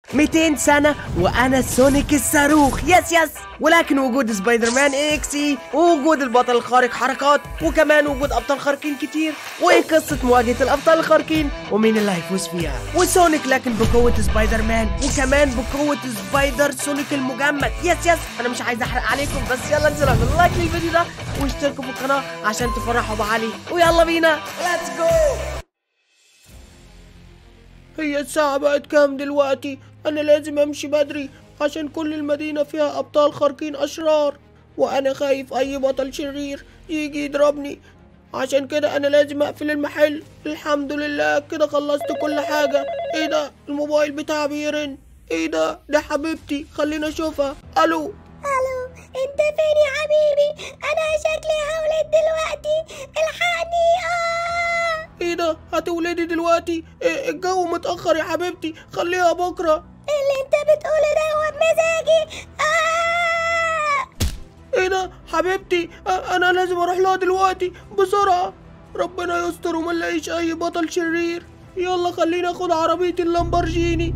200 سنة وأنا سونيك الصاروخ يس يس ولكن وجود سبايدر مان اكسي ووجود البطل الخارق حركات وكمان وجود أبطال خارقين كتير وقصة مواجهة الأبطال الخارقين ومين اللي هيفوز فيها وسونيك لكن بقوة سبايدر مان وكمان بقوة سبايدر سونيك المجمد يس يس أنا مش عايز أحرق عليكم بس يلا انزلوا اعملوا لايك للفيديو ده واشتركوا في القناة عشان تفرحوا بعلي ويلا بينا ليتس جو هي الساعة بقت كام دلوقتي؟ أنا لازم أمشي بدري عشان كل المدينة فيها أبطال خارقين أشرار وأنا خايف أي بطل شرير يجي يضربني عشان كده أنا لازم أقفل المحل الحمد لله كده خلصت كل حاجة إيه ده الموبايل بتاعي بيرن إيه ده ده حبيبتي خلينا أشوفها ألو الو انت فين يا حبيبي انا شكلي هولد دلوقتي الحقني اه إيه ده هتولدي دلوقتي إيه الجو متأخر يا حبيبتي خليها بكرة اللي انت بتقوله ده هو بمزاجي اه ايه ده حبيبتي أ- انا لازم اروح لها دلوقتي بسرعة ربنا يستر وما نلاقيش اي بطل شرير يلا خليني اخد عربية اللامبرجيني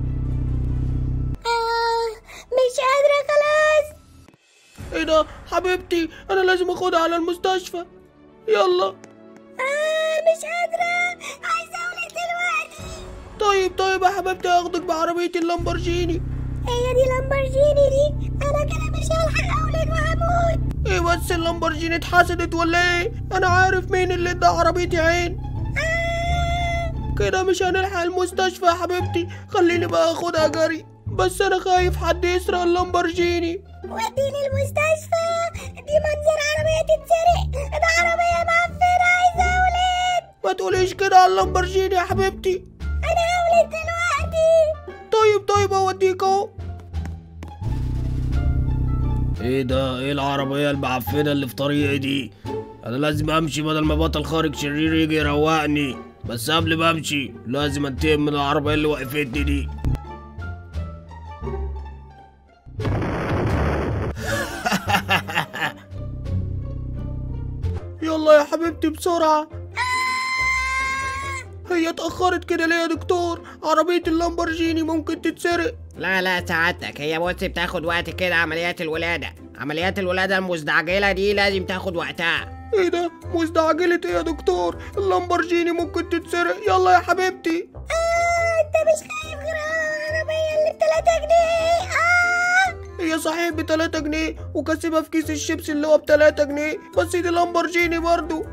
اه مش قادرة خلاص ايه ده حبيبتي انا لازم اخدها على المستشفى يلا اه مش قادرة عايزة اولد دلوقتي طيب طيب يا حبيبتي هاخدك بعربية اللامبرجيني هي دي لامبرجيني دي انا كده مش هلحق اولد وهموت ايه بس اللامبرجيني اتحسدت ولا ايه انا عارف مين اللي ادى عربيتي عين كده مش هنلحق المستشفى يا حبيبتي خليني بقى اخدها جري بس انا خايف حد يسرق اللامبرجيني وديني المستشفى دي منظر عربية تتسرق ده عربية معفنة عايزة اولد ما تقوليش كده على اللامبرجيني يا حبيبتي انا هولد دلوقتي طيب طيب اوديك اهو ايه ده ايه العربية المعفنة اللي في طريقي دي انا لازم امشي بدل ما بطل خارج شرير يجي يروقني بس قبل ما امشي لازم انتقم من العربية اللي وقفتني دي يلا يا حبيبتي بسرعة هي اتأخرت كده ليه يا دكتور عربية اللامبرجيني ممكن تتسرق لا لا سعادتك هي بص بتاخد وقت كده عمليات الولادة عمليات الولادة المزدعجلة دي لازم تاخد وقتها ايه ده مستعجلة ايه يا دكتور اللامبرجيني ممكن تتسرق يلا يا حبيبتي آه انت مش خايف غير على العربية اللي بتلاتة جنيه اه هي صحيح بتلاتة جنيه وكاسبها في كيس الشيبسي اللي هو بتلاتة جنيه بس دي لامبرجيني برضو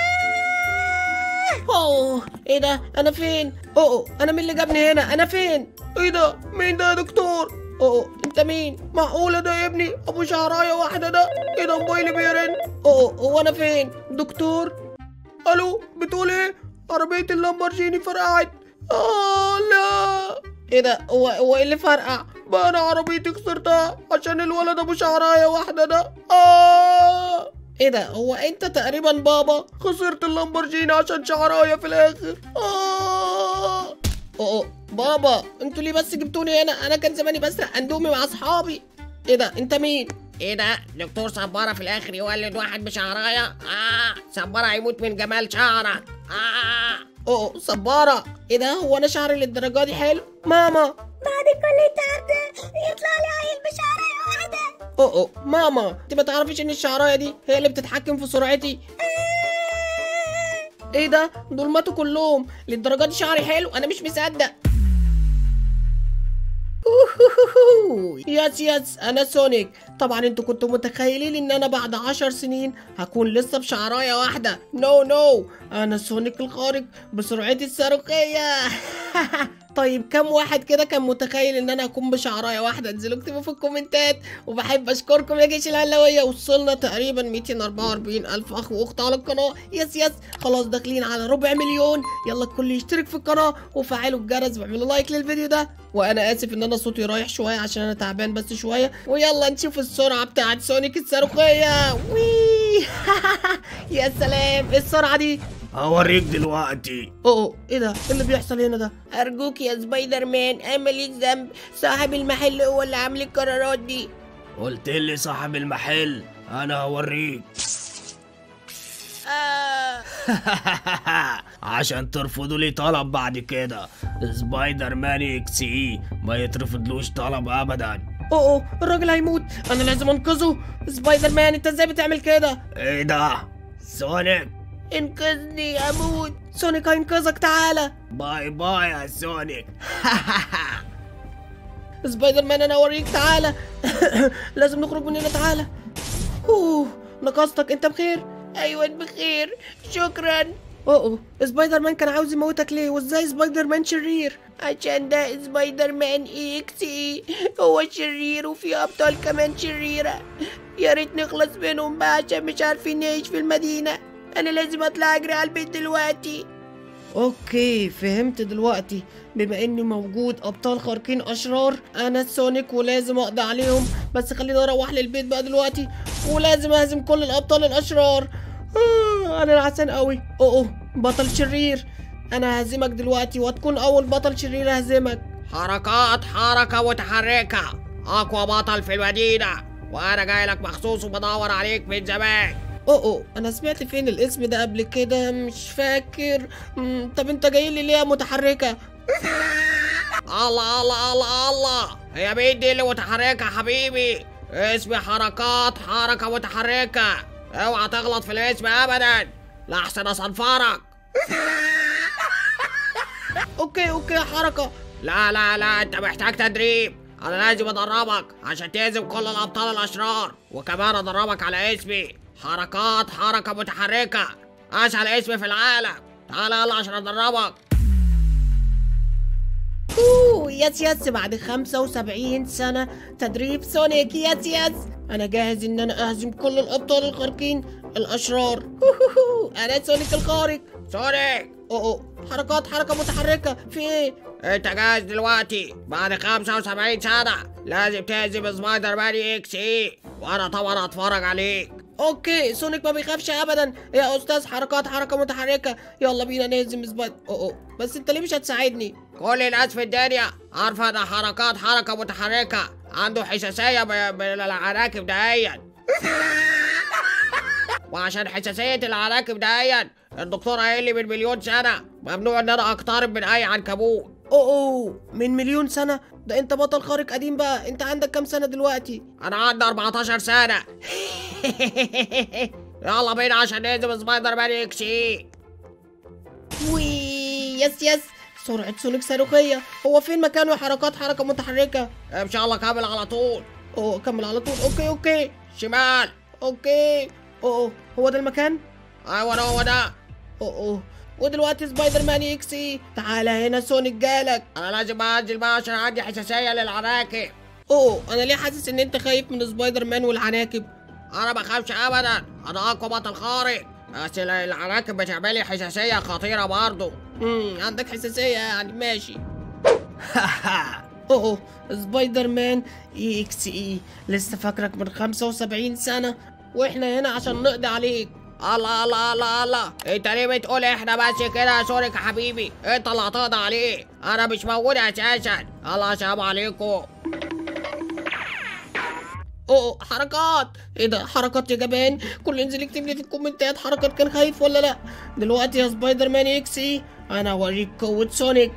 اوه ايه ده انا فين اوه انا مين اللي جابني هنا انا فين ايه ده مين ده يا دكتور اوه انت مين معقولة ده يا ابني ابو شعراية واحدة ده ايه ده موبايلي بيرن اوه هو انا فين دكتور الو بتقول ايه عربية اللامبرجيني فرقعت اه لا ايه ده هو هو ايه اللي فرقع بقى انا عربيتي خسرتها عشان الولد ابو شعرايه واحده ده اه ايه ده هو انت تقريبا بابا خسرت اللامبرجيني عشان شعرايه في الاخر اه اوه بابا انتوا ليه بس جبتوني هنا انا كان زماني بسرق اندومي مع اصحابي ايه ده انت مين ايه ده دكتور صبارة في الاخر يولد واحد بشعراية اه صبارة هيموت من جمال شعرك اه اوه صباره ايه ده هو انا شعري للدرجه دي حلو ماما بعد كل التعب ده يطلع لي عيل بشعرية واحدة اوه اوه ماما انت ما تعرفيش ان الشعرايه دي هي اللي بتتحكم في سرعتي ايه ده دول ماتوا كلهم للدرجه دي شعري حلو انا مش مصدق أوهوهوهو. يس يس انا سونيك طبعا انتوا كنتوا متخيلين ان انا بعد عشر سنين هكون لسه بشعرايه واحده نو no, نو no. انا سونيك الخارق بسرعتي الصاروخيه طيب كم واحد كده كان متخيل ان انا هكون بشعرايه واحده انزلوا اكتبوا في الكومنتات وبحب اشكركم يا جيش الهلاويه وصلنا تقريبا 244 الف اخ واخت على القناه يس يس خلاص داخلين على ربع مليون يلا الكل يشترك في القناه وفعلوا الجرس واعملوا لايك للفيديو ده وانا اسف ان انا صوتي رايح شويه عشان انا تعبان بس شويه ويلا نشوف السرعه بتاعت سونيك الصاروخيه وي يا سلام إيه السرعه دي هوريك دلوقتي اوه ايه ده ايه اللي بيحصل هنا ده ارجوك يا سبايدر مان اعمل الذنب صاحب المحل هو اللي عامل القرارات دي قلت لي صاحب المحل انا هوريك آه. عشان ترفضوا لي طلب بعد كده سبايدر مان اكس اي ما يترفضلوش طلب ابدا اوه اوه الراجل هيموت انا لازم انقذه سبايدر مان انت ازاي بتعمل كده ايه ده سونيك انقذني اموت سونيك هينقذك تعالى باي باي يا سونيك سبايدر مان انا اوريك تعالى لازم نخرج من هنا تعالى اوه نقصتك انت بخير ايوه بخير شكرا اوه اوه سبايدر مان كان عاوز يموتك ليه وازاي سبايدر مان شرير عشان ده سبايدر مان اي اكس اي هو شرير وفي ابطال كمان شريره يا ريت نخلص منهم بقى عشان مش عارفين نعيش في المدينه انا لازم اطلع اجري على البيت دلوقتي اوكي فهمت دلوقتي بما اني موجود ابطال خارقين اشرار انا سونيك ولازم اقضي عليهم بس خليني اروح للبيت بقى دلوقتي ولازم اهزم كل الابطال الاشرار آه انا نعسان قوي اوه اوه بطل شرير انا ههزمك دلوقتي وهتكون اول بطل شرير اهزمك حركات حركة متحركة أقوى بطل في المدينة وأنا جاي لك مخصوص وبدور عليك من زمان اوه اوه انا سمعت فين الاسم ده قبل كده مش فاكر مم، طب انت جاي لي ليه يا متحركه الله الله الله الله هي مين دي اللي متحركة حبيبي اسمي حركات حركة متحركة اوعى تغلط في الاسم ابدا لحسن اصنفرك اوكي اوكي حركه لا لا لا انت محتاج تدريب انا لازم ادربك عشان تهزم كل الابطال الاشرار وكمان ادربك على اسمي حركات حركة متحركة اسهل اسم في العالم تعال يلا عشان ادربك اوه يس يس بعد 75 سنة تدريب سونيك يس يس أنا جاهز إن أنا أهزم كل الأبطال الخارقين الأشرار هوهوهو، أنا سونيك الخارق سونيك أوه أوه حركات حركة متحركة في إيه؟ انت جاهز دلوقتي بعد 75 سنة لازم تهزم سبايدر مان اكس اي وانا طبعا هتفرج عليك أوكي سونيك ما بيخافش أبدا يا أستاذ حركات حركة متحركة يلا بينا نهزم سبايدر أوه أوه بس أنت ليه مش هتساعدني؟ كل الناس في الدنيا عارفة ان حركات حركة متحركة عنده حساسية ب- من العناكب دهيا وعشان حساسية العناكب دهيا الدكتور قايل لي من مليون سنة ممنوع ان انا اقترب من اي عنكبوت أوه أوه من مليون سنة ده أنت بطل خارق قديم بقى أنت عندك كام سنة دلوقتي؟ انا عندي 14 سنة يلا بينا عشان نهزم سبايدر مان اكس اي وي يس يس سرعة سونيك صاروخية هو فين مكانه حركات حركة متحركة ان شاء الله كامل على طول اوه كمل على طول اوكي اوكي شمال اوكي اوه أوه. هو ده المكان ايوه هو ده اوه اوه ودلوقتي سبايدر مان يكسي تعالى هنا سونيك جالك انا لازم انزل بقى عشان عندي حساسية للعناكب اوه انا ليه حاسس ان انت خايف من سبايدر مان والعناكب انا ما بخافش ابدا انا اقوى بطل خارق بس ال- العناكب بتعمل لي حساسية خطيرة برضه امم عندك حساسية يعني ماشي اوه أوه. سبايدر مان اي اكس اي لسه فاكرك من 75 سنة واحنا هنا عشان نقضي عليك الله الله الله الله انت ليه بتقول احنا بس كده يا سونيك يا حبيبي انت اللي هتقضي عليه انا مش موجود اساسا الله السلام عليكم اوه حركات ايه ده حركات يا جبان كل انزل يكتب لي في الكومنتات حركات كان خايف ولا لا دلوقتي يا سبايدر مان اكسي انا اوريك قوة سونيك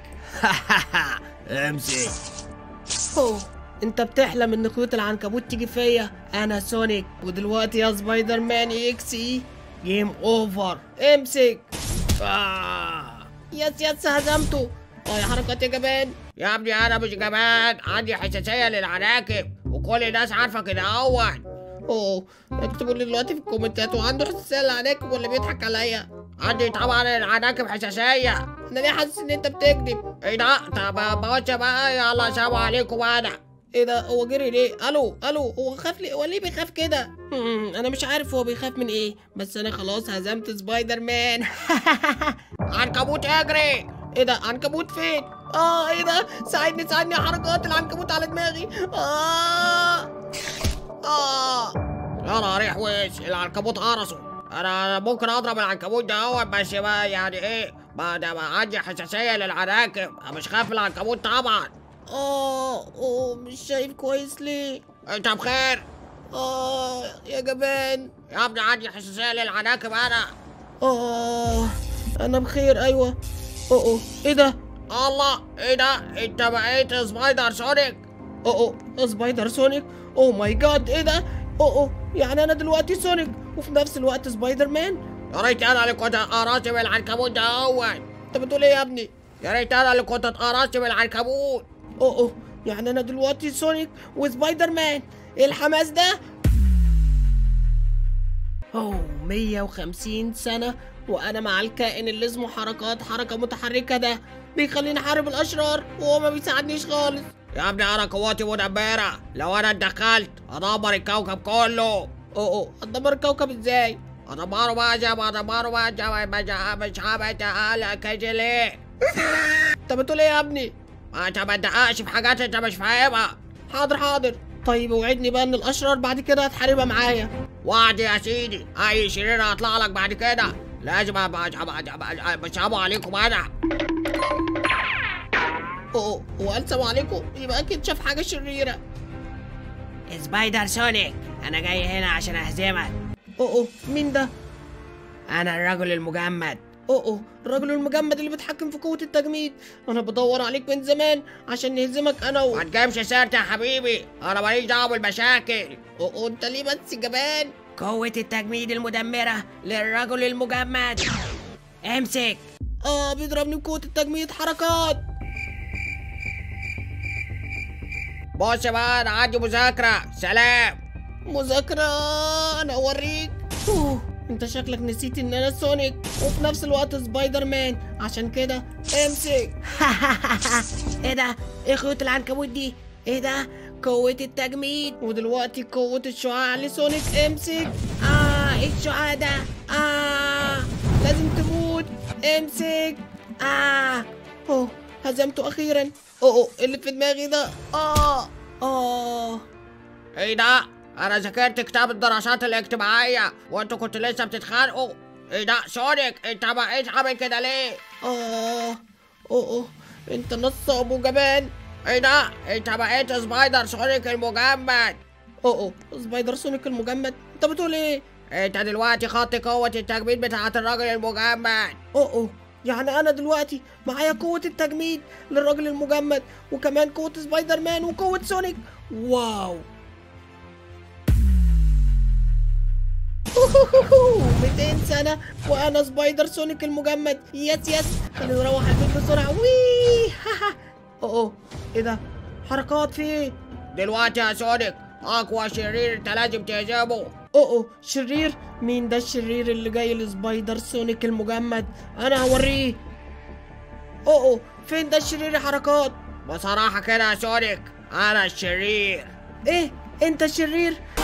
امسك اوه انت بتحلم ان خيوط العنكبوت تيجي فيا انا سونيك ودلوقتي يا سبايدر مان اكسي جيم اوفر امسك آه. يس يس هزمته اه يا حركات يا جبان يا ابني انا مش جبان عندي حساسية للعناكب وكل الناس عارفة كده اول اوه اكتبوا لي دلوقتي في الكومنتات وعنده حساسية لعناكب ولا بيضحك عليا عندي طبعا العناكب حساسية انا ليه حاسس ان انت بتكذب ايه ده طب بوجه بقى يلا السلام عليكم انا ايه ده هو جري ليه الو الو هو خاف ليه هو ليه بيخاف كده مم، انا مش عارف هو بيخاف من ايه بس انا خلاص هزمت سبايدر مان عنكبوت اجري ايه ده عنكبوت فين اه ايه ده ساعدني ساعدني يا حركات العنكبوت على دماغي اه اه يلا ريح وش العنكبوت قرصه انا ممكن اضرب العنكبوت ده اول بس بقى يعني ايه ما ده ما عندي حساسيه للعناكب أنا مش خايف من العنكبوت طبعا اه اوه مش شايف كويس ليه انت بخير اه يا جبان يا ابني عندي حساسيه للعناكب انا اه انا بخير ايوه اوه اوه ايه ده الله ايه ده انت بقيت سبايدر سونيك اوه اوه سبايدر سونيك اوه ماي جاد ايه ده اوه اوه يعني انا دلوقتي سونيك وفي نفس الوقت سبايدر مان يا ريت انا اللي كنت اتقرصت بالعنكبوت ده اول انت بتقول ايه يا ابني يا ريت انا اللي كنت اتقرصت بالعنكبوت اوه اوه يعني انا دلوقتي سونيك وسبايدر مان ايه الحماس ده اوه 150 سنة وانا مع الكائن اللي اسمه حركات حركة متحركة ده بيخليني احارب الاشرار وهو ما بيساعدنيش خالص يا ابني انا قوتي مدمرة لو انا اتدخلت ادمر الكوكب كله اوه اوه هتدمر الكوكب ازاي ادمره بقى زي ما ادمره بقى زي ما مش مش هبت ليه انت بتقول ايه يا ابني ما انت ما تدققش في حاجات انت مش فاهمها حاضر حاضر طيب وعدني بقى ان الاشرار بعد كده هتحاربها معايا وعد يا سيدي اي شرير هيطلع لك بعد كده لازم ابقى بشابه عليكم انا اوه وقال سلام عليكم يبقى اكيد شاف حاجة شريرة سبايدر سونيك انا جاي هنا عشان اهزمك اوه اوه مين ده انا الرجل المجمد اوه اوه الراجل المجمد اللي بيتحكم في قوة التجميد انا بدور عليك من زمان عشان نهزمك انا و... ما تجيبش سيرتي يا حبيبي انا ماليش دعوه بالمشاكل اوه اوه انت ليه بس جبان قوة التجميد المدمرة للرجل المجمد امسك اه بيضربني بقوة التجميد حركات بص بقى انا عندي مذاكرة سلام مذاكرة انا اوريك اوه انت شكلك نسيت ان انا سونيك وفي نفس الوقت سبايدر مان عشان كده امسك ايه ده ايه خيوط العنكبوت دي ايه ده قوة التجميد ودلوقتي قوة الشعاع لسونيك امسك اه ايه الشعاع ده اه لازم تموت امسك اه اوه هزمته اخيرا اوه اوه اللي في دماغي ده اه اه ايه ده انا ذاكرت كتاب الدراسات الاجتماعية وانتوا كنتوا لسه بتتخانقوا ايه ده سونيك انت بقيت عامل كده ليه اه اوه اوه انت نصاب وجبان ايه ده انت بقيت سبايدر سونيك المجمد اوه اوه سبايدر سونيك المجمد انت بتقول ايه انت دلوقتي خط قوة التجميد بتاعت الراجل المجمد اوه اوه يعني انا دلوقتي معايا قوة التجميد للراجل المجمد وكمان قوة سبايدر مان وقوة سونيك واو 200 سنة وانا سبايدر سونيك المجمد يس يس خلينا نروح البيت بسرعة وي اوه اوه ايه ده حركات في ايه دلوقتي يا سونيك اقوى شرير انت لازم تهزمه اوه اوه شرير مين ده الشرير اللي جاي لسبايدر سونيك المجمد انا هوريه اوه اوه فين ده الشرير يا حركات بصراحة كده يا سونيك انا الشرير ايه انت الشرير